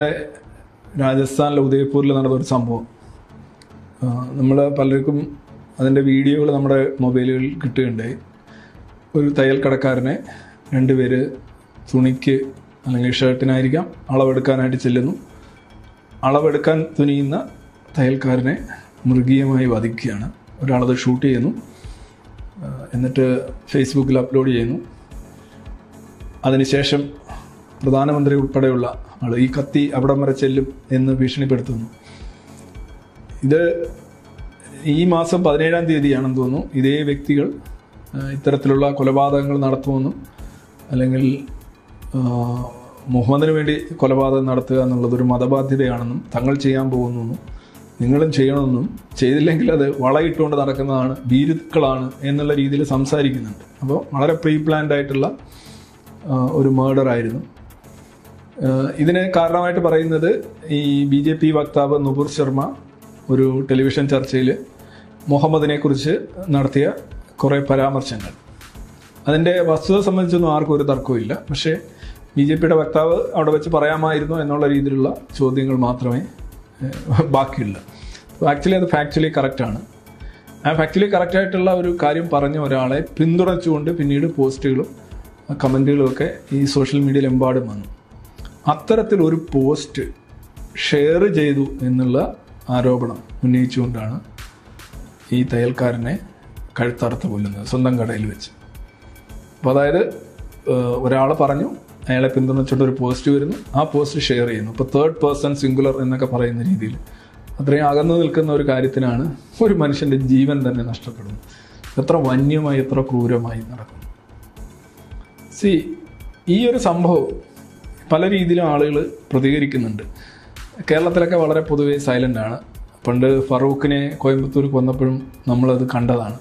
രാജസ്ഥാനിലെ ഉദയപൂരിൽ നടന്ന ഒരു സംഭവം നമ്മൾ പലർക്കും അതിൻ്റെ വീഡിയോകൾ നമ്മുടെ മൊബൈലുകളിൽ കിട്ടുകയുണ്ടായി ഒരു തയ്യൽ കടക്കാരനെ രണ്ടുപേര് തുണിക്ക് അല്ലെങ്കിൽ ഷർട്ടിനായിരിക്കാം അളവെടുക്കാനായിട്ട് ചെല്ലുന്നു അളവെടുക്കാൻ തുനിയുന്ന തയ്യൽക്കാരനെ മൃഗീയമായി വധിക്കുകയാണ് ഒരാളത് ഷൂട്ട് ചെയ്യുന്നു ആ, എന്നിട്ട് ഫേസ്ബുക്കിൽ അപ്ലോഡ് ചെയ്യുന്നു അതിനുശേഷം പ്രധാനമന്ത്രി ഉൾപ്പെടെയുള്ള ആൾ ഈ കത്തി അവിടം വരെ ചെല്ലും എന്ന് ഭീഷണിപ്പെടുത്തുന്നു ഇത് ഈ മാസം പതിനേഴാം തീയതിയാണെന്ന് തോന്നുന്നു ഇതേ വ്യക്തികൾ ആ, ഇത്തരത്തിലുള്ള കൊലപാതകങ്ങൾ നടത്തുമെന്നും അല്ലെങ്കിൽ ആ, മുഹമ്മദിന് വേണ്ടി കൊലപാതകം നടത്തുക എന്നുള്ളത് ഒരു മതബാധ്യതയാണെന്നും തങ്ങൾ ചെയ്യാൻ പോകുന്നെന്നും നിങ്ങളും ചെയ്യണമെന്നും ചെയ്തില്ലെങ്കിൽ അത് വളയിട്ടുകൊണ്ട് നടക്കുന്നതാണ് ഭീരുക്കളാണ് എന്നുള്ള രീതിയിൽ സംസാരിക്കുന്നുണ്ട് അപ്പോൾ വളരെ പ്രീ പ്ലാൻഡ് ആയിട്ടുള്ള ആ, ഒരു മേർഡർ ആയിരുന്നു ആ, ഇതിന് കാരണമായിട്ട് പറയുന്നത് ഈ ബി ജെ പി വക്താവ് നുപുർ ശർമ്മ ഒരു ടെലിവിഷൻ ചർച്ചയിൽ മുഹമ്മദിനെ കുറിച്ച് നടത്തിയ കുറേ പരാമർശങ്ങൾ അതിൻ്റെ വസ്തുത സംബന്ധിച്ചൊന്നും ആർക്കും ഒരു തർക്കവും പക്ഷേ ബി ജെ പിയുടെ വക്താവ് അവിടെ വെച്ച് പറയാമായിരുന്നു എന്നുള്ള രീതിയിലുള്ള ചോദ്യങ്ങൾ മാത്രമേ ഏഹ്, ബാക്കിയുള്ളൂ ആക്ച്വലി അത് ഫാക്ച്വലി കറക്റ്റാണ് ആ ഫാക്ച്വലി കറക്റ്റായിട്ടുള്ള ഒരു കാര്യം പറഞ്ഞ ഒരാളെ പിന്തുണച്ചുകൊണ്ട് പിന്നീട് പോസ്റ്റുകളും കമൻറ്റുകളും ഒക്കെ ഈ സോഷ്യൽ മീഡിയയിൽ എമ്പാടും വന്നു അത്തരത്തിൽ ഒരു പോസ്റ്റ് ഷെയർ ചെയ്തു എന്നുള്ള ആരോപണം ഉന്നയിച്ചുകൊണ്ടാണ് ഈ തയ്യൽക്കാരനെ കഴുത്തറുത്ത് കൊല്ലുന്നത് സ്വന്തം കടയിൽ വെച്ച് അപ്പോൾ അതായത് ഒരാൾ പറഞ്ഞു അയാളെ പിന്തുണച്ചിട്ട് ഒരു പോസ്റ്റ് വരുന്നു ആ പോസ്റ്റ് ഷെയർ ചെയ്യുന്നു ഇപ്പോൾ തേർഡ് പേഴ്സൺ സിംഗുലർ എന്നൊക്കെ പറയുന്ന രീതിയിൽ അത്രയും അകന്നു നിൽക്കുന്ന ഒരു കാര്യത്തിനാണ് ഒരു മനുഷ്യൻ്റെ ജീവൻ തന്നെ നഷ്ടപ്പെടുന്നത് എത്ര വന്യമായി എത്ര ക്രൂരമായി നടക്കുന്നു സി ഈ ഒരു സംഭവം പല രീതിയിലും ആളുകൾ പ്രതികരിക്കുന്നുണ്ട് കേരളത്തിലൊക്കെ വളരെ പൊതുവെ സൈലൻ്റ് ആണ് പണ്ട് ഫറൂഖിനെ കോയമ്പത്തൂർ കൊന്നപ്പോഴും നമ്മളത് കണ്ടതാണ്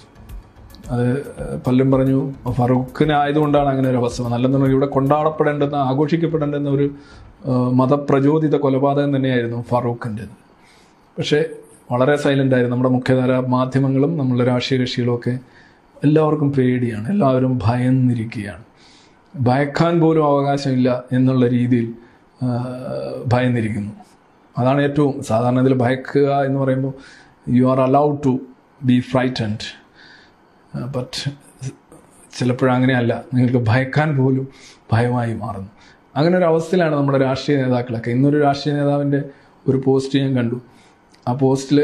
അത് പലരും പറഞ്ഞു ഫറൂഖിന് ആയതുകൊണ്ടാണ് അങ്ങനെ ഒരു അവസ്ഥ നല്ലെന്നുണ്ടെങ്കിൽ ഇവിടെ കൊണ്ടാടപ്പെടേണ്ടുന്ന ആഘോഷിക്കപ്പെടേണ്ടുന്ന ഒരു ആ, മതപ്രചോദിത കൊലപാതകം തന്നെയായിരുന്നു ഫറൂഖിൻ്റെത് പക്ഷേ വളരെ സൈലൻ്റ് ആയിരുന്നു നമ്മുടെ മുഖ്യധാര മാധ്യമങ്ങളും നമ്മളുടെ രാഷ്ട്രീയ കക്ഷികളും ഒക്കെ എല്ലാവർക്കും പേടിയാണ് എല്ലാവരും ഭയന്നിരിക്കുകയാണ് ഭയക്കാൻ പോലും അവകാശമില്ല എന്നുള്ള രീതിയിൽ ആ, ഭയന്നിരിക്കുന്നു അതാണ് ഏറ്റവും സാധാരണ ഇതിൽ ഭയക്കുക എന്ന് പറയുമ്പോൾ you are allowed to be frightened but ചിലപ്പോഴങ്ങനെയല്ല നിങ്ങൾക്ക് ഭയക്കാൻ പോലും ഭയമായി മാറുന്നു അങ്ങനെ ഒരു അവസ്ഥയിലാണ് നമ്മുടെ രാഷ്ട്രീയ നേതാക്കളൊക്കെ ഇന്നൊരു രാഷ്ട്രീയ നേതാവിൻ്റെ ഒരു പോസ്റ്റ് ഞാൻ കണ്ടു ആ പോസ്റ്റിൽ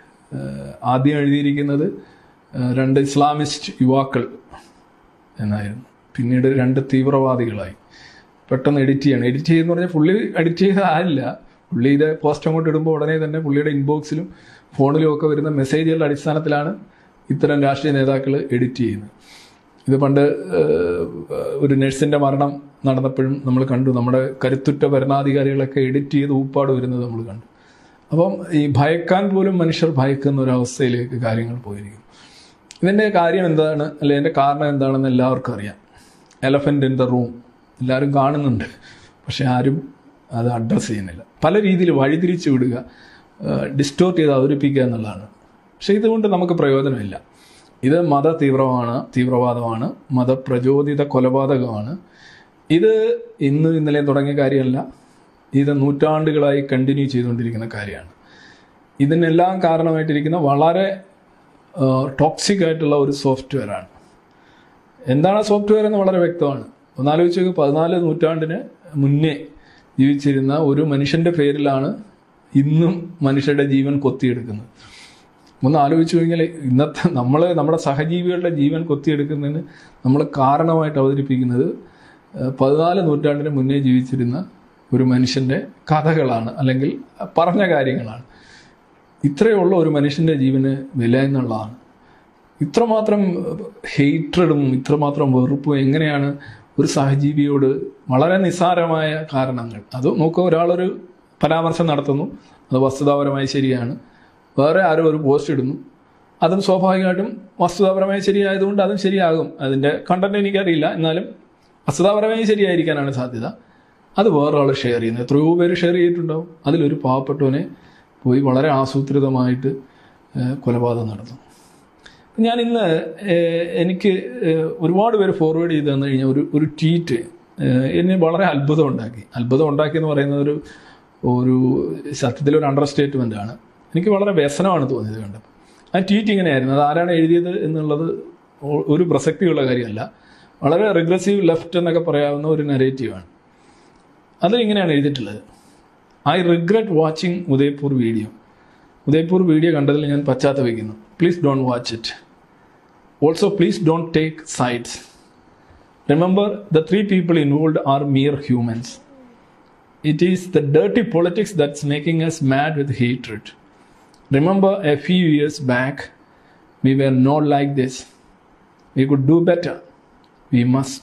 ആദ്യം എഴുതിയിരിക്കുന്നത് ആ, രണ്ട് ഇസ്ലാമിസ്റ്റ് യുവാക്കൾ എന്നായിരുന്നു പിന്നീട് രണ്ട് തീവ്രവാദികളായി പെട്ടെന്ന് എഡിറ്റ് ചെയ്യണം എഡിറ്റ് ചെയ്യുന്ന പറഞ്ഞാൽ പുള്ളി എഡിറ്റ് ചെയ്തതല്ല പുള്ളി ഇത് പോസ്റ്റ് അങ്ങോട്ട് ഇടുമ്പോൾ ഉടനെ തന്നെ പുള്ളിയുടെ ഇൻബോക്സിലും ഫോണിലും ഒക്കെ വരുന്ന മെസ്സേജുകളുടെ അടിസ്ഥാനത്തിലാണ് ഇത്തരം രാഷ്ട്രീയ നേതാക്കൾ എഡിറ്റ് ചെയ്യുന്നത് ഇത് പണ്ട് ഏഹ്, ഒരു നഴ്സിൻ്റെ മരണം നടന്നപ്പോഴും നമ്മൾ കണ്ടു നമ്മുടെ കരുത്തുറ്റ ഭരണാധികാരികളൊക്കെ എഡിറ്റ് ചെയ്ത് ഊപ്പാട് വരുന്നത് നമ്മൾ കണ്ടു അപ്പം ഈ ഭയക്കാൻ പോലും മനുഷ്യർ ഭയക്കുന്ന ഒരു അവസ്ഥയിലേക്ക് കാര്യങ്ങൾ പോയിരിക്കുന്നു ഇതിൻ്റെ കാര്യം എന്താണ് അല്ലെ ഇതിൻ്റെ കാരണം എന്താണെന്ന് എല്ലാവർക്കും അറിയാം എലഫൻ്റ് ഇൻ ദ റൂം എല്ലാവരും കാണുന്നുണ്ട് പക്ഷെ ആരും അത് അഡ്രസ്സ് ചെയ്യുന്നില്ല പല രീതിയിൽ വഴിതിരിച്ചു വിടുക ഡിസ്റ്റോർട്ട് ചെയ്ത് അവതരിപ്പിക്കുക എന്നുള്ളതാണ് പക്ഷെ ഇതുകൊണ്ട് നമുക്ക് പ്രയോജനമില്ല ഇത് മത തീവ്രമാണ് തീവ്രവാദമാണ് മതപ്രചോദിത കൊലപാതകമാണ് ഇത് ഇന്ന് ഇന്നലെ തുടങ്ങിയ കാര്യമല്ല ഇത് നൂറ്റാണ്ടുകളായി കണ്ടിന്യൂ ചെയ്തുകൊണ്ടിരിക്കുന്ന കാര്യമാണ് ഇതിനെല്ലാം കാരണമായിട്ടിരിക്കുന്ന വളരെ ടോക്സിക് ആയിട്ടുള്ള ഒരു സോഫ്റ്റ്വെയർ ആണ് എന്താണ് സോഫ്റ്റ്വെയർ എന്ന് വളരെ വ്യക്തമാണ് ഒന്നാലോചിച്ച് നോക്ക് പതിനാല് നൂറ്റാണ്ടിന് മുന്നേ ജീവിച്ചിരുന്ന ഒരു മനുഷ്യൻ്റെ പേരിലാണ് ഇന്നും മനുഷ്യരുടെ ജീവൻ കൊത്തിയെടുക്കുന്നത് ഒന്ന് ആലോചിച്ച് കഴിഞ്ഞാൽ ഇന്നത്തെ നമ്മൾ നമ്മുടെ സഹജീവികളുടെ ജീവൻ കൊത്തിയെടുക്കുന്നതിന് നമ്മൾ കാരണമായിട്ട് അവതരിപ്പിക്കുന്നത് ഏഹ്, പതിനാല് നൂറ്റാണ്ടിന് മുന്നേ ജീവിച്ചിരുന്ന ഒരു മനുഷ്യൻ്റെ കഥകളാണ് അല്ലെങ്കിൽ പറഞ്ഞ കാര്യങ്ങളാണ് ഇത്രയുള്ള ഒരു മനുഷ്യൻ്റെ ജീവന് വില എന്നുള്ളതാണ് ഇത്രമാത്രം ഹെയ്റ്റഡും ഇത്രമാത്രം വെറുപ്പും എങ്ങനെയാണ് ഒരു സഹജീവിയോട് വളരെ നിസ്സാരമായ കാരണങ്ങൾ അത് നോക്കുക ഒരാളൊരു പരാമർശം നടത്തുന്നു അത് വസ്തുതാപരമായി ശരിയാണ് വേറെ ആരോ ഒരു പോസ്റ്റ് ഇടുന്നു അതും സ്വാഭാവികമായിട്ടും വസ്തുതാപരമായി ശരിയായതുകൊണ്ട് അതും ശരിയാകും അതിൻ്റെ കണ്ടന്റ് എനിക്കറിയില്ല എന്നാലും വസ്തുതാപരമായി ശരിയായിരിക്കാനാണ് സാധ്യത അത് വേറൊരാൾ ഷെയർ ചെയ്യുന്നത് എത്രയോ പേര് ഷെയർ ചെയ്തിട്ടുണ്ടാവും അതിലൊരു പാവപ്പെട്ടവനെ പോയി വളരെ ആസൂത്രിതമായിട്ട് ഏഹ്, കൊലപാതകം നടന്നു ഞാൻ ഇന്ന് ഏഹ്, എനിക്ക് ഏഹ്, ഒരുപാട് പേര് ഫോർവേഡ് ചെയ്ത് തന്നു കഴിഞ്ഞാൽ ഒരു ഒരു ട്വീറ്റ് ഏഹ്, എന്നെ വളരെ അത്ഭുതം ഉണ്ടാക്കി അത്ഭുതം ഉണ്ടാക്കി എന്ന് പറയുന്നത് ഒരു ഒരു സത്യത്തിൽ ഒരു അണ്ടർ സ്റ്റേറ്റ്മെൻ്റ് ആണ് എനിക്ക് വളരെ വ്യസനമാണ് തോന്നിയത് കണ്ടത് ആ ട്വീറ്റ് ഇങ്ങനെയായിരുന്നു അത് ആരാണ് എഴുതിയത് എന്നുള്ളത് ഒ- ഒരു പ്രസക്തിയുള്ള കാര്യമല്ല വളരെ റിഗ്രസീവ് ലെഫ്റ്റ് എന്നൊക്കെ പറയാവുന്ന ഒരു നെറേറ്റീവാണ് അത് ഇങ്ങനെയാണ് എഴുതിയിട്ടുള്ളത് I regret watching Udaipur video Udaipur video കണ്ടതിൽ ഞാൻ പശ്ചാത്തപിക്കുന്നു please don't watch it also please don't take sides remember the three people involve are mere humans It is the dirty politics that's making us mad with hatred. Remember, a few years back, we were not like this. We could do better. We must.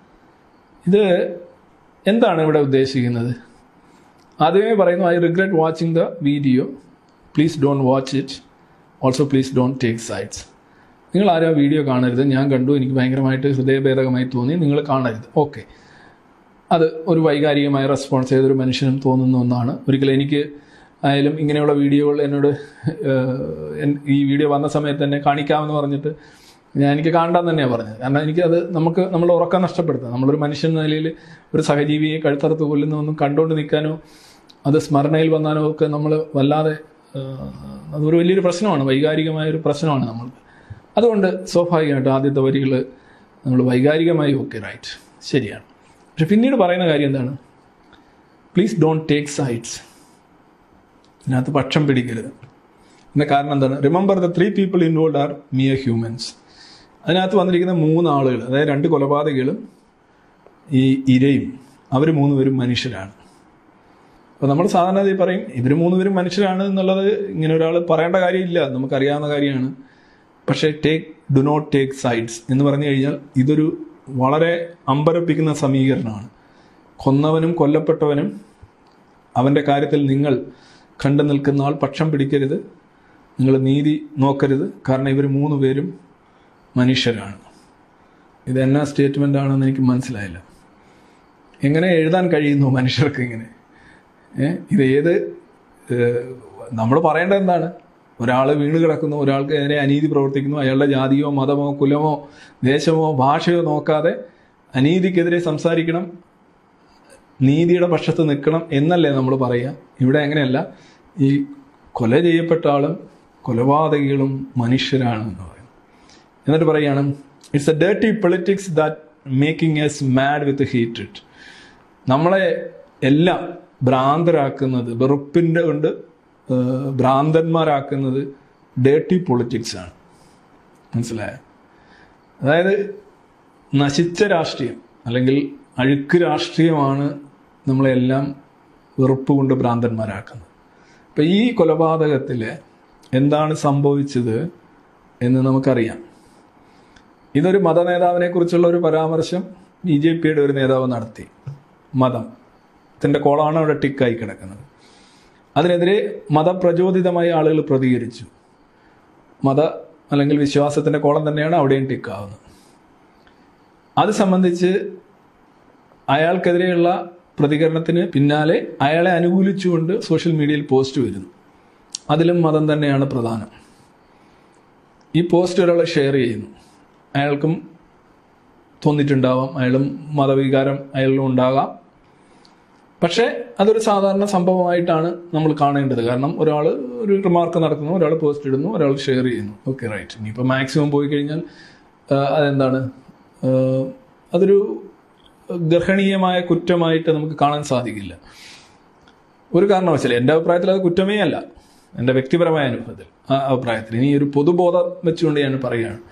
ഇത് എന്താണ് ഇവിടെ ഉദ്ദേശിക്കുന്നത് ആദ്യമേ പറയുന്നു I regret watching the video please don't watch it also please don't take sides നിങ്ങൾ ആരും ആ video കാണരുത് ഞാൻ കണ്ടു എനിക്ക് ഭയങ്കരമായിട്ട് ഹൃദയഭേദകമായി തോന്നി നിങ്ങൾ കാണരുത് ഓക്കെ അത് ഒരു വൈകാരികമായ റെസ്പോൺസ് ചെയ്തൊരു മനുഷ്യനും തോന്നുന്ന ഒന്നാണ് ഒരിക്കലും എനിക്ക് ആയാലും ഇങ്ങനെയുള്ള വീഡിയോകൾ എന്നോട് ഏഹ്, എൻ- ഈ വീഡിയോ വന്ന സമയത്ത് തന്നെ കാണിക്കാമെന്ന് പറഞ്ഞിട്ട് ഞാൻ എനിക്ക് കാണണ്ടെന്ന് തന്നെയാണ് പറഞ്ഞത് കാരണം എനിക്കത് നമുക്ക് നമ്മൾ ഉറക്കം നഷ്ടപ്പെടുത്തുക നമ്മളൊരു മനുഷ്യൻ എന്ന നിലയിൽ ഒരു സഹജീവിയെ കഴുത്തറുത്ത് കൊല്ലുന്ന ഒന്നും കണ്ടുകൊണ്ട് നിൽക്കാനോ അത് സ്മരണയിൽ വന്നാലോ ഒക്കെ നമ്മൾ വല്ലാതെ ഏഹ്, അതൊരു വലിയൊരു പ്രശ്നമാണ് വൈകാരികമായ ഒരു പ്രശ്നമാണ് നമ്മൾക്ക് അതുകൊണ്ട് സ്വാഭാവികമായിട്ട് ആദ്യത്തെ വരികൾ നമ്മൾ വൈകാരികമായി ഓക്കെ റൈറ്റ് ശരിയാണ് പക്ഷെ പിന്നീട് പറയുന്ന കാര്യം എന്താണ് പ്ലീസ് ഡോണ്ട് ടേക്ക് സൈഡ്സ് ഇതിനകത്ത് പക്ഷം പിടിക്കരുത് ഇതിൻ്റെ കാരണം എന്താണ് remember the three people involve are mere humans അതിനകത്ത് വന്നിരിക്കുന്ന മൂന്ന് ആളുകൾ അതായത് രണ്ട് കൊലപാതകികളും ഈ ഇരയും അവർ മൂന്നുപേരും മനുഷ്യരാണ് അപ്പോൾ നമ്മൾ സാധാരണ ഈ പറയും ഇവർ മൂന്നുപേരും മനുഷ്യരാണ് എന്നുള്ളത് ഇങ്ങനെ ഒരാൾ പറയേണ്ട കാര്യമില്ല നമുക്കറിയാവുന്ന കാര്യമാണ് പക്ഷേ take do not take sides എന്ന് പറഞ്ഞു കഴിഞ്ഞാൽ ഇതൊരു വളരെ അമ്പരപ്പിക്കുന്ന സമീകരണമാണ് കൊന്നവനും കൊല്ലപ്പെട്ടവനും അവൻ്റെ കാര്യത്തിൽ നിങ്ങൾ കണ്ടു നിൽക്കുന്ന ആൾ പക്ഷം പിടിക്കരുത് നിങ്ങൾ നീതി നോക്കരുത് കാരണം ഇവർ മൂന്ന് പേരും മനുഷ്യരാണ് ഇത് എന്നാ സ്റ്റേറ്റ്മെൻ്റ് ആണെന്ന് എനിക്ക് മനസ്സിലായില്ല എങ്ങനെ എഴുതാൻ കഴിയുന്നു മനുഷ്യർക്ക് ഇങ്ങനെ ഏ? ഇത് ഏത് നമ്മൾ പറയേണ്ടത് എന്താണ് ഒരാൾ വീണ് കിടക്കുന്നു ഒരാൾക്ക് എതിരെ അനീതി പ്രവർത്തിക്കുന്നു അയാളുടെ ജാതിയോ മതമോ കുലമോ ദേശമോ ഭാഷയോ നോക്കാതെ അനീതിക്കെതിരെ സംസാരിക്കണം നീതിയുടെ പക്ഷത്ത് നിൽക്കണം എന്നല്ലേ നമ്മൾ പറയുക ഇവിടെ അങ്ങനെയല്ല ഈ കൊല ചെയ്യപ്പെട്ട ആളും കൊലപാതകികളും മനുഷ്യരാണ് എന്ന് പറയും എന്നിട്ട് പറയാണ് it's a dirty politics that making us mad with ഹീറ്റഡ് നമ്മളെ എല്ലാം ഭ്രാന്തരാക്കുന്നത് വെറുപ്പിൻ്റെ കൊണ്ട് ഏഹ്, ഭ്രാന്തന്മാരാക്കുന്നത് ഡേർട്ടി പൊളിറ്റിക്സ് ആണ് മനസ്സിലായോ അതായത് നശിച്ച രാഷ്ട്രീയം അല്ലെങ്കിൽ അഴുക്ക് രാഷ്ട്രീയമാണ് നമ്മളെല്ലാം വെറുപ്പ് കൊണ്ട് ഭ്രാന്തന്മാരാക്കുന്നത് അപ്പം ഈ കൊലപാതകത്തിൽ എന്താണ് സംഭവിച്ചത് എന്ന് നമുക്കറിയാം ഇതൊരു മതനേതാവിനെ കുറിച്ചുള്ള ഒരു പരാമർശം ബി ജെ പിയുടെ ഒരു നേതാവ് നടത്തി മതം ത്തിൻ്റെ കോളാണ് അവിടെ ടിക്കായി കിടക്കുന്നത് അതിനെതിരെ മതപ്രചോദിതമായി ആളുകൾ പ്രതികരിച്ചു മത അല്ലെങ്കിൽ വിശ്വാസത്തിൻ്റെ കോളം തന്നെയാണ് അവിടെയും ടിക്കാവുന്നത് അത് സംബന്ധിച്ച് അയാൾക്കെതിരെയുള്ള പ്രതികരണത്തിന് പിന്നാലെ അയാളെ അനുകൂലിച്ചുകൊണ്ട് സോഷ്യൽ മീഡിയയിൽ പോസ്റ്റ് വരുന്നു അതിലും മതം തന്നെയാണ് പ്രധാനം ഈ പോസ്റ്റ് ഒരാളെ ഷെയർ ചെയ്യുന്നു അയാൾക്കും തോന്നിയിട്ടുണ്ടാവാം അയാളും മതവികാരം അയാളിലും ഉണ്ടാകാം പക്ഷേ അതൊരു സാധാരണ സംഭവമായിട്ടാണ് നമ്മൾ കാണേണ്ടത് കാരണം ഒരാൾ ഒരു റിമാർക്ക് നടത്തുന്നു ഒരാൾ പോസ്റ്റ് ഇടുന്നു ഒരാൾ ഷെയർ ചെയ്യുന്നു ഓക്കെ റൈറ്റ് ഇനിയിപ്പോൾ മാക്സിമം പോയി കഴിഞ്ഞാൽ ആ, അതെന്താണ് ആ, അതൊരു ഗർഹണീയമായ കുറ്റമായിട്ട് നമുക്ക് കാണാൻ സാധിക്കില്ല ഒരു കാരണവശാലും എൻ്റെ അഭിപ്രായത്തിൽ അത് കുറ്റമേ അല്ല എൻ്റെ വ്യക്തിപരമായ അനുഭവത്തിൽ ആ അഭിപ്രായത്തിൽ ഇനി ഒരു പൊതുബോധം വെച്ചുകൊണ്ട് ഞാൻ പറയുകയാണ്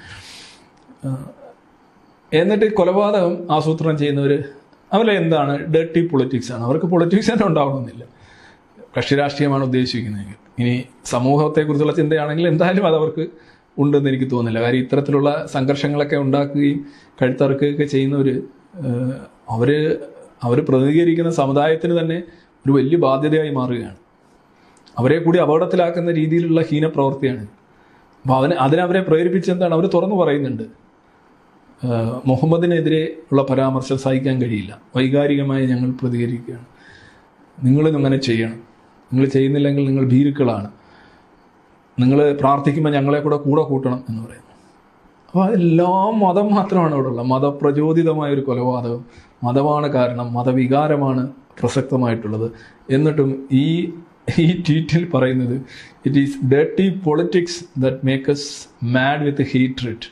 എന്നിട്ട് ഈ കൊലപാതകം ആസൂത്രണം ചെയ്യുന്നവർ അവരെ എന്താണ് ഡേർട്ടി പൊളിറ്റിക്സ് ആണ് അവർക്ക് പൊളിറ്റിക്സ് തന്നെ ഉണ്ടാവണമെന്നില്ല കക്ഷി രാഷ്ട്രീയമാണ് ഉദ്ദേശിക്കുന്നതെങ്കിൽ ഇനി സമൂഹത്തെക്കുറിച്ചുള്ള ചിന്തയാണെങ്കിൽ എന്തായാലും അത് അവർക്ക് ഉണ്ടെന്ന് എനിക്ക് തോന്നുന്നില്ല കാര്യം ഇത്തരത്തിലുള്ള സംഘർഷങ്ങളൊക്കെ ഉണ്ടാക്കുകയും കഴുത്തറുക്കുകയൊക്കെ ചെയ്യുന്നവർ അവർ അവർ പ്രതിനിധീകരിക്കുന്ന സമുദായത്തിന് തന്നെ ഒരു വലിയ ബാധ്യതയായി മാറുകയാണ് അവരെ കൂടി അപകടത്തിലാക്കുന്ന രീതിയിലുള്ള ഹീനപ്രവൃത്തിയാണ് അപ്പോൾ അവന് അതിനവരെ പ്രേരിപ്പിച്ചെന്താണ് അവർ തുറന്നു പറയുന്നുണ്ട് ആഹ് മുഹമ്മദിനെതിരെ ഉള്ള പരാമർശം സഹിക്കാൻ കഴിയില്ല വൈകാരികമായി ഞങ്ങൾ പ്രതികരിക്കുകയാണ് നിങ്ങളും അങ്ങനെ ചെയ്യണം നിങ്ങൾ ചെയ്യുന്നില്ലെങ്കിൽ നിങ്ങൾ ഭീരുക്കളാണ് നിങ്ങൾ പ്രാർത്ഥിക്കുമ്പോൾ ഞങ്ങളെ കൂടെ കൂടെ കൂട്ടണം എന്ന് പറയുന്നു അപ്പോൾ അതെല്ലാം മതം മാത്രമാണ് അവിടെ ഉള്ളത് മതപ്രചോദിതമായ ഒരു കൊലപാതകം മതമാണ് കാരണം മതവികാരമാണ് പ്രസക്തമായിട്ടുള്ളത് എന്നിട്ടും ഈ ഈ ട്വീറ്റിൽ പറയുന്നത് it is dirty politics that makes mad with hatred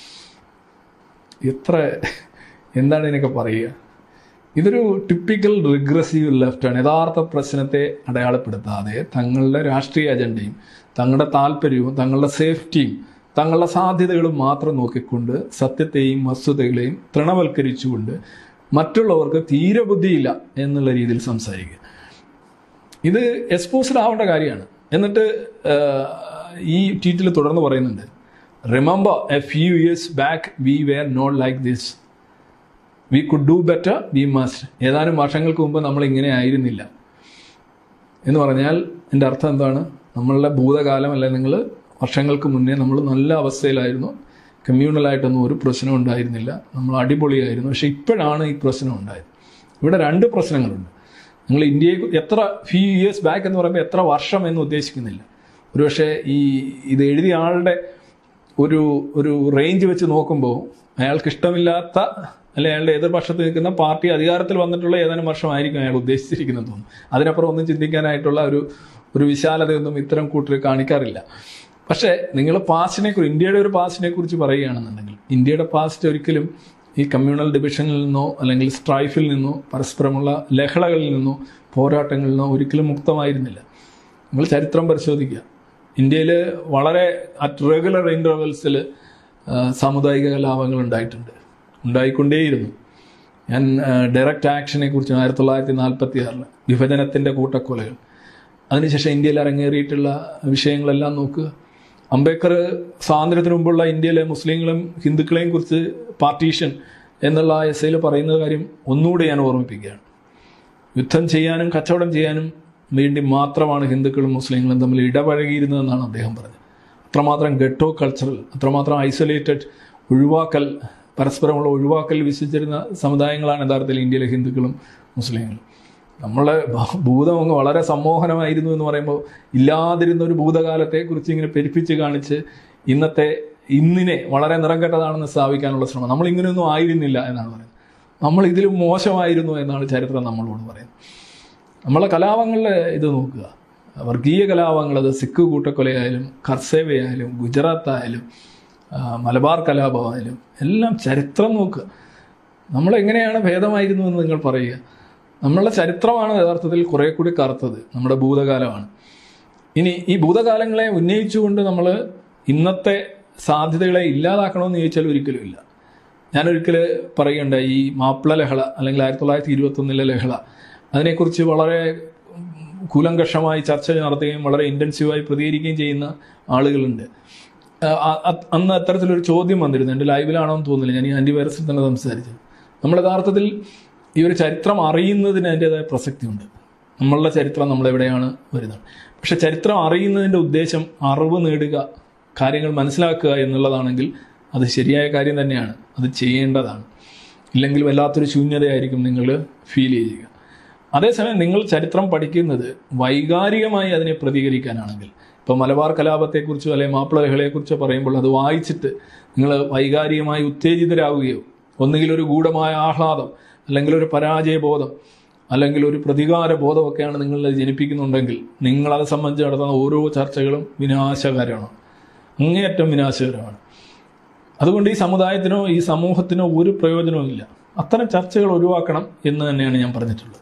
എത്ര എന്താണ് ഇതിനൊക്കെ പറയുക ഇതൊരു ടിപ്പിക്കൽ റിഗ്രസീവ് ലെഫ്റ്റാണ് യഥാർത്ഥ പ്രശ്നത്തെ അടയാളപ്പെടുത്താതെ തങ്ങളുടെ രാഷ്ട്രീയ അജണ്ടയും തങ്ങളുടെ താല്പര്യവും തങ്ങളുടെ സേഫ്റ്റിയും തങ്ങളുടെ സാധ്യതകളും മാത്രം നോക്കിക്കൊണ്ട് സത്യത്തെയും വസ്തുതകളെയും തൃണവൽക്കരിച്ചുകൊണ്ട് മറ്റുള്ളവർക്ക് തീരെ ബുദ്ധിയില്ല എന്നുള്ള രീതിയിൽ സംസാരിക്കുക ഇത് എക്സ്പോസ്ഡ് ആവേണ്ട കാര്യമാണ് എന്നിട്ട് ആഹ്, ഈ ട്വീറ്റിൽ തുടർന്ന് പറയുന്നുണ്ട് remember a few years back we were not like this we could do better we must ഏതാനും വർഷങ്ങൾക്ക് മുമ്പ് നമ്മൾ ഇങ്ങനെ ആയിരുന്നില്ല എന്ന് പറഞ്ഞാൽ എൻ്റെ അർത്ഥം എന്താണ് നമ്മളുടെ ഭൂതകാലം അല്ലെ നിങ്ങൾ വർഷങ്ങൾക്ക് മുന്നേ നമ്മൾ നല്ല അവസ്ഥയിലായിരുന്നു കമ്മ്യൂണലായിട്ടൊന്നും ഒരു പ്രശ്നം ഉണ്ടായിരുന്നില്ല നമ്മൾ അടിപൊളിയായിരുന്നു പക്ഷെ ഇപ്പോഴാണ് ഈ പ്രശ്നം ഉണ്ടായത് ഇവിടെ രണ്ട് പ്രശ്നങ്ങളുണ്ട് നിങ്ങൾ ഇന്ത്യയെ എത്ര ഫ്യൂ ഇയേഴ്സ് ബാക്ക് എന്ന് പറയുമ്പോൾ എത്ര വർഷം എന്ന് ഉദ്ദേശിക്കുന്നില്ല ഒരുപക്ഷെ ഈ ഇത് എഴുതിയ ആളുടെ ഒരു ഒരു റേഞ്ച് വെച്ച് നോക്കുമ്പോൾ അയാൾക്ക് ഇഷ്ടമില്ലാത്ത അല്ലെ അയാളുടെ എതിർപക്ഷത്ത് നിൽക്കുന്ന പാർട്ടി അധികാരത്തിൽ വന്നിട്ടുള്ള ഏതാനും വർഷമായിരിക്കും അയാൾ ഉദ്ദേശിച്ചിരിക്കുന്നത് തോന്നുന്നു അതിനപ്പുറം ഒന്നും ചിന്തിക്കാനായിട്ടുള്ള ഒരു ഒരു വിശാലതയൊന്നും ഇത്തരം കൂട്ടർ കാണിക്കാറില്ല പക്ഷേ നിങ്ങൾ പാസ്റ്റിനെ കുറിച്ച് ഇന്ത്യയുടെ ഒരു പാസ്റ്റിനെ കുറിച്ച് പറയുകയാണെന്നുണ്ടെങ്കിൽ ഇന്ത്യയുടെ പാസ്റ്റ് ഒരിക്കലും ഈ കമ്മ്യൂണൽ ഡിവിഷനിൽ നിന്നോ അല്ലെങ്കിൽ സ്ട്രൈഫിൽ നിന്നോ പരസ്പരമുള്ള ലഹളകളിൽ നിന്നോ പോരാട്ടങ്ങളിൽ നിന്നോ ഒരിക്കലും മുക്തമായിരുന്നില്ല നിങ്ങൾ ചരിത്രം പരിശോധിക്കുക ഇന്ത്യയിൽ വളരെ അറ്റ് റെഗുലർ ഇൻ്റർവെൽസിൽ സാമുദായിക കലാപങ്ങൾ ഉണ്ടായിട്ടുണ്ട് ഉണ്ടായിക്കൊണ്ടേയിരുന്നു ഞാൻ ഡയറക്റ്റ് ആക്ഷനെ കുറിച്ച് ആയിരത്തി തൊള്ളായിരത്തി നാൽപ്പത്തി ആറിൽ വിഭജനത്തിൻ്റെ കൂട്ടക്കൊലകൾ അതിനുശേഷം ഇന്ത്യയിൽ അരങ്ങേറിയിട്ടുള്ള വിഷയങ്ങളെല്ലാം നോക്കുക അംബേദ്കർ സ്വാതന്ത്ര്യത്തിന് മുമ്പുള്ള ഇന്ത്യയിലെ മുസ്ലിങ്ങളെയും ഹിന്ദുക്കളെയും കുറിച്ച് പാർട്ടീഷൻ എന്നുള്ള എസ്സയിൽ പറയുന്ന കാര്യം ഒന്നുകൂടി ഞാൻ ഓർമ്മിപ്പിക്കുകയാണ് യുദ്ധം ചെയ്യാനും കച്ചവടം ചെയ്യാനും വേണ്ടി മാത്രമാണ് ഹിന്ദുക്കളും മുസ്ലിങ്ങളും തമ്മിൽ ഇടപഴകിയിരുന്നതെന്നാണ് അദ്ദേഹം പറഞ്ഞത് അത്രമാത്രം ഗട്ടോ കൾച്ചറൽ അത്രമാത്രം ഐസൊലേറ്റഡ് ഒഴിവാക്കൽ പരസ്പരമുള്ള ഒഴിവാക്കൽ വിശ്വസിച്ചിരുന്ന സമുദായങ്ങളാണ് യഥാർത്ഥത്തിൽ ഇന്ത്യയിലെ ഹിന്ദുക്കളും മുസ്ലിങ്ങളും നമ്മളെ ഭ- ഭൂതം അങ്ങ് വളരെ സമ്മോഹനമായിരുന്നു എന്ന് പറയുമ്പോൾ ഇല്ലാതിരുന്ന ഒരു ഭൂതകാലത്തെ കുറിച്ച് ഇങ്ങനെ പെരുപ്പിച്ച് കാണിച്ച് ഇന്നത്തെ ഇന്നിനെ വളരെ നിറം കെട്ടതാണെന്ന് സ്ഥാപിക്കാനുള്ള ശ്രമം നമ്മൾ ഇങ്ങനെയൊന്നും ആയിരുന്നില്ല എന്നാണ് പറയുന്നത് നമ്മൾ ഇതിലും മോശമായിരുന്നു എന്നാണ് ചരിത്രം നമ്മളോട് പറയുന്നത് നമ്മളെ കലാപങ്ങളിലെ ഇത് നോക്കുക വർഗീയ കലാപങ്ങൾ അത് സിഖ് കൂട്ടക്കൊലയായാലും കർസേവയായാലും ഗുജറാത്ത് ആയാലും ആ, മലബാർ കലാപമായാലും എല്ലാം ചരിത്രം നോക്കുക നമ്മളെങ്ങനെയാണ് ഭേദമായിരുന്നു എന്ന് നിങ്ങൾ പറയുക നമ്മളുടെ ചരിത്രമാണ് യഥാർത്ഥത്തിൽ കുറെ കൂടി കറുത്തത് നമ്മുടെ ഭൂതകാലമാണ് ഇനി ഈ ഭൂതകാലങ്ങളെ ഉന്നയിച്ചുകൊണ്ട് നമ്മൾ ഇന്നത്തെ സാധ്യതകളെ ഇല്ലാതാക്കണമെന്ന് ചോദിച്ചാൽ ഒരിക്കലും ഇല്ല ഞാനൊരിക്കൽ പറയുകയുണ്ട് ഈ മാപ്പിള ലഹള അല്ലെങ്കിൽ ആയിരത്തി തൊള്ളായിരത്തി ഇരുപത്തൊന്നിലെ ലഹള അതിനെക്കുറിച്ച് വളരെ കൂലങ്കഷമായി ചർച്ച നടത്തുകയും വളരെ ഇൻറ്റൻസീവായി പ്രതികരിക്കുകയും ചെയ്യുന്ന ആളുകളുണ്ട് ആ, അ- അന്ന് അത്തരത്തിലൊരു ചോദ്യം വന്നിരുന്നു എൻ്റെ ലൈവിലാണോ എന്ന് തോന്നുന്നില്ല ഞാൻ ഈ ആൻറ്റിവൈറസിൽ തന്നെ സംസാരിച്ചത് നമ്മൾ യഥാർത്ഥത്തിൽ ഈ ഒരു ചരിത്രം അറിയുന്നതിന് അതിൻ്റെതായ പ്രസക്തിയുണ്ട് നമ്മളുടെ ചരിത്രം നമ്മളെവിടെയാണ് വരുന്നത് പക്ഷെ ചരിത്രം അറിയുന്നതിൻ്റെ ഉദ്ദേശം അറിവ് നേടുക കാര്യങ്ങൾ മനസ്സിലാക്കുക എന്നുള്ളതാണെങ്കിൽ അത് ശരിയായ കാര്യം തന്നെയാണ് അത് ചെയ്യേണ്ടതാണ് ഇല്ലെങ്കിൽ വല്ലാത്തൊരു ശൂന്യതയായിരിക്കും നിങ്ങൾ ഫീൽ ചെയ്യുക അതേസമയം നിങ്ങൾ ചരിത്രം പഠിക്കുന്നത് വൈകാരികമായി അതിനെ പ്രതികരിക്കാനാണെങ്കിൽ ഇപ്പോൾ മലബാർ കലാപത്തെക്കുറിച്ചോ അല്ലെങ്കിൽ മാപ്പിള ലഹളയെക്കുറിച്ചോ പറയുമ്പോൾ അത് വായിച്ചിട്ട് നിങ്ങൾ വൈകാരികമായി ഉത്തേജിതരാകുകയോ ഒന്നുകിൽ ഒരു ഗൂഢമായ ആഹ്ലാദം അല്ലെങ്കിൽ ഒരു പരാജയബോധം അല്ലെങ്കിൽ ഒരു പ്രതികാര ബോധമൊക്കെയാണ് നിങ്ങളിൽ ജനിപ്പിക്കുന്നുണ്ടെങ്കിൽ നിങ്ങളത് സംബന്ധിച്ച് നടത്തുന്ന ഓരോ ചർച്ചകളും വിനാശകരമാണ് അങ്ങേയറ്റം വിനാശകരമാണ് അതുകൊണ്ട് ഈ സമുദായത്തിനോ ഈ സമൂഹത്തിനോ ഒരു പ്രയോജനവും ഇല്ല അത്തരം ചർച്ചകൾ ഒഴിവാക്കണം എന്ന് തന്നെയാണ് ഞാൻ പറഞ്ഞിട്ടുള്ളത്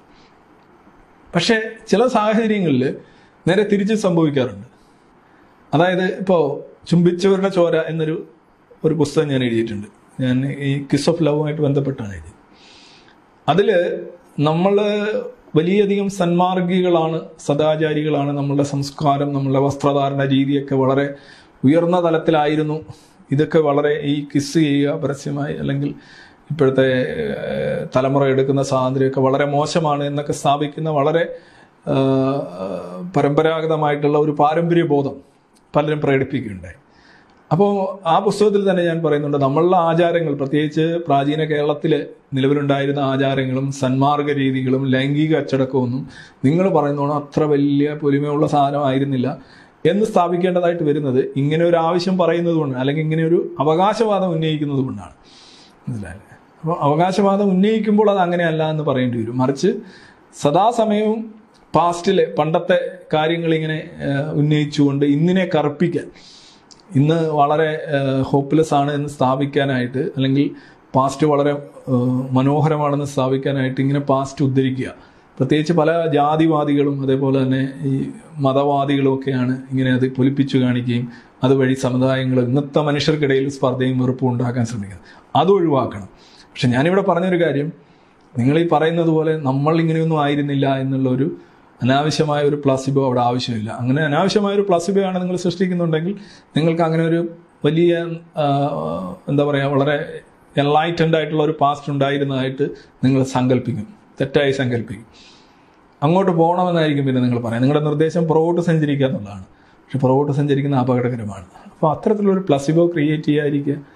പക്ഷേ ചില സാഹചര്യങ്ങളിൽ നേരെ തിരിച്ച് സംഭവിക്കാറുണ്ട് അതായത് ഇപ്പോൾ ചുംബിച്ചവരുടെ ചോര എന്നൊരു ഒരു പുസ്തകം ഞാൻ എഴുതിയിട്ടുണ്ട് ഞാൻ ഈ കിസ് ഓഫ് ലവുമായിട്ട് ബന്ധപ്പെട്ടാണ് എഴുതിയത് അതിൽ നമ്മൾ വലിയധികം സന്മാർഗികളാണ് സദാചാരികളാണ് നമ്മളുടെ സംസ്കാരം നമ്മളുടെ വസ്ത്രധാരണ രീതിയൊക്കെ വളരെ ഉയർന്ന തലത്തിലായിരുന്നു ഇതൊക്കെ വളരെ ഈ കിസ് ചെയ്യുക പരസ്യമായി അല്ലെങ്കിൽ ഇപ്പോഴത്തെ ഏഹ്, തലമുറ എടുക്കുന്ന സ്വാതന്ത്ര്യമൊക്കെ വളരെ മോശമാണ് എന്നൊക്കെ സ്ഥാപിക്കുന്ന വളരെ ഏഹ്, പരമ്പരാഗതമായിട്ടുള്ള ഒരു പാരമ്പര്യ ബോധം പലരും പ്രകടിപ്പിക്കുകയുണ്ടായി അപ്പോൾ ആ പുസ്തകത്തിൽ തന്നെ ഞാൻ പറയുന്നുണ്ട് നമ്മളുടെ ആചാരങ്ങൾ പ്രത്യേകിച്ച് പ്രാചീന കേരളത്തിൽ നിലവിലുണ്ടായിരുന്ന ആചാരങ്ങളും സന്മാർഗ രീതികളും ലൈംഗിക അച്ചടക്കമൊന്നും നിങ്ങൾ പറയുന്നോണം അത്ര വലിയ പൊലിമയുള്ള സാധനമായിരുന്നില്ല എന്ന് സ്ഥാപിക്കേണ്ടതായിട്ട് വരുന്നത് ഇങ്ങനെ ഒരു ആവശ്യം പറയുന്നത് കൊണ്ട് അല്ലെങ്കിൽ ഇങ്ങനെ ഒരു അവകാശവാദം ഉന്നയിക്കുന്നത് കൊണ്ടാണ് മനസ്സിലായില്ലേ അപ്പോൾ അവകാശവാദം ഉന്നയിക്കുമ്പോൾ അത് അങ്ങനെയല്ല എന്ന് പറയേണ്ടി വരും മറിച്ച് സദാസമയവും പാസ്റ്റിലെ പണ്ടത്തെ കാര്യങ്ങൾ ഇങ്ങനെ ഏഹ്, ഉന്നയിച്ചുകൊണ്ട് ഇന്നിനെ കറുപ്പിക്കാൻ ഇന്ന് വളരെ ഹോപ്പ്ലെസ് ആണ് എന്ന് സ്ഥാപിക്കാനായിട്ട് അല്ലെങ്കിൽ പാസ്റ്റ് വളരെ ഏഹ്, മനോഹരമാണെന്ന് സ്ഥാപിക്കാനായിട്ട് ഇങ്ങനെ പാസ്റ്റ് ഉദ്ധരിക്കുക പ്രത്യേകിച്ച് പല ജാതിവാദികളും അതേപോലെ തന്നെ ഈ മതവാദികളും ഒക്കെയാണ് ഇങ്ങനെ അത് പൊലിപ്പിച്ചു കാണിക്കുകയും അതുവഴി സമുദായങ്ങൾ ഇന്നത്തെ മനുഷ്യർക്കിടയിൽ സ്പർദ്ധയും വെറുപ്പും ഉണ്ടാക്കാൻ ശ്രമിക്കുന്നത് അത് ഒഴിവാക്കണം പക്ഷെ ഞാനിവിടെ പറഞ്ഞൊരു കാര്യം നിങ്ങൾ ഈ പറയുന്നത് പോലെ നമ്മൾ ഇങ്ങനെയൊന്നും ആയിരുന്നില്ല എന്നുള്ളൊരു അനാവശ്യമായ ഒരു പ്ലസിബോ അവിടെ ആവശ്യമില്ല അങ്ങനെ അനാവശ്യമായ ഒരു പ്ലസിബോ ആണ് നിങ്ങൾ സൃഷ്ടിക്കുന്നുണ്ടെങ്കിൽ നിങ്ങൾക്ക് അങ്ങനെ ഒരു വലിയ ആ, എന്താ പറയുക വളരെ എൻലൈറ്റൻഡ് ആയിട്ടുള്ള ഒരു പാസ്റ്റ് ഉണ്ടായിരുന്നതായിട്ട് നിങ്ങൾ സങ്കല്പിക്കും തെറ്റായി സങ്കല്പിക്കും അങ്ങോട്ട് പോകണമെന്നായിരിക്കും പിന്നെ നിങ്ങൾ പറയാം നിങ്ങളുടെ നിർദ്ദേശം പുറകോട്ട് സഞ്ചരിക്കുക എന്നുള്ളതാണ് പക്ഷെ പുറകോട്ട് സഞ്ചരിക്കുന്ന അപകടകരമാണ് അപ്പോൾ അത്തരത്തിലൊരു പ്ലസിബോ ക്രിയേറ്റ് ചെയ്യാതിരിക്കുക